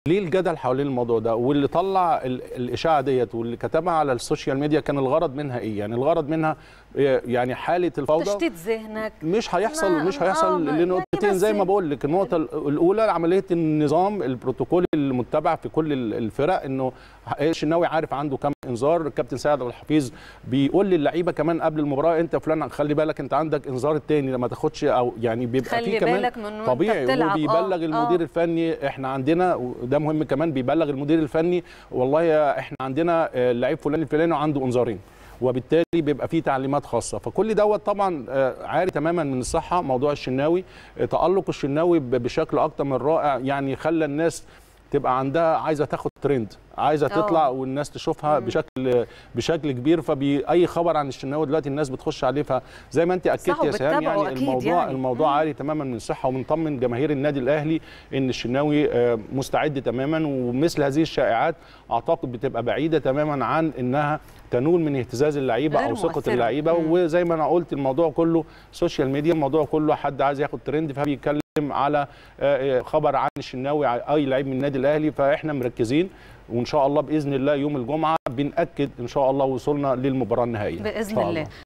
ليه الجدل حوالين الموضوع ده واللي طلع ال- الاشاعه ديت واللي كتبها على السوشيال ميديا كان الغرض منها ايه يعني الغرض منها آه، يعني حاله الفوضى تشتيت ذهنك مش هيحصل ما- مش آه، هيحصل ما- لنقطتين يعني زي بس- ما بقول لك النقطه الاولى عمليه النظام البروتوكول المتبع في كل ال- الفرق انه الشناوي عارف عنده كام انذار الكابتن سيد عبد الحفيظ بيقول للعيبه كمان قبل المباراه انت فلان خلي بالك انت عندك انذار التاني لما تاخدش او يعني بيبقى خلي في كمان بالك من وانت طبيعي بتلعب. آه، وبيبلغ المدير آه. الفني احنا عندنا وده مهم كمان بيبلغ المدير الفني والله يا احنا عندنا آه، لعيب فلان الفلاني وعنده انذارين وبالتالي بيبقى فيه تعليمات خاصه فكل دوت طبعا آه، عاري تماما من الصحه موضوع الشناوي آه، تالق الشناوي ب- بشكل اكتر من رائع يعني خلى الناس تبقى عندها عايزه تاخد ترند عايزه آه. تطلع والناس تشوفها بشكل بشكل كبير فباي خبر عن الشناوي دلوقتي الناس بتخش عليه فزي ما انت اكدت يا سهام وبتتابعه يعني أكيد الموضوع يعني. الموضوع عالي تماما من الصحه ومنطمن جماهير النادي الاهلي ان الشناوي آه، مستعد تماما ومثل هذه الشائعات اعتقد بتبقى بعيده تماما عن انها تنول من اهتزاز اللعيبه غير او ثقه مؤثرة. اللعيبه مم. وزي ما انا قلت الموضوع كله سوشيال ميديا الموضوع كله حد عايز ياخد ترند فبيتكلم على آه، آه، خبر عن الشناوي ع- اي لعيب من النادي الاهلي فاحنا مركزين وان شاء الله باذن الله يوم الجمعه بناكد ان شاء الله وصولنا للمباراه النهائيه إن باذن شاء الله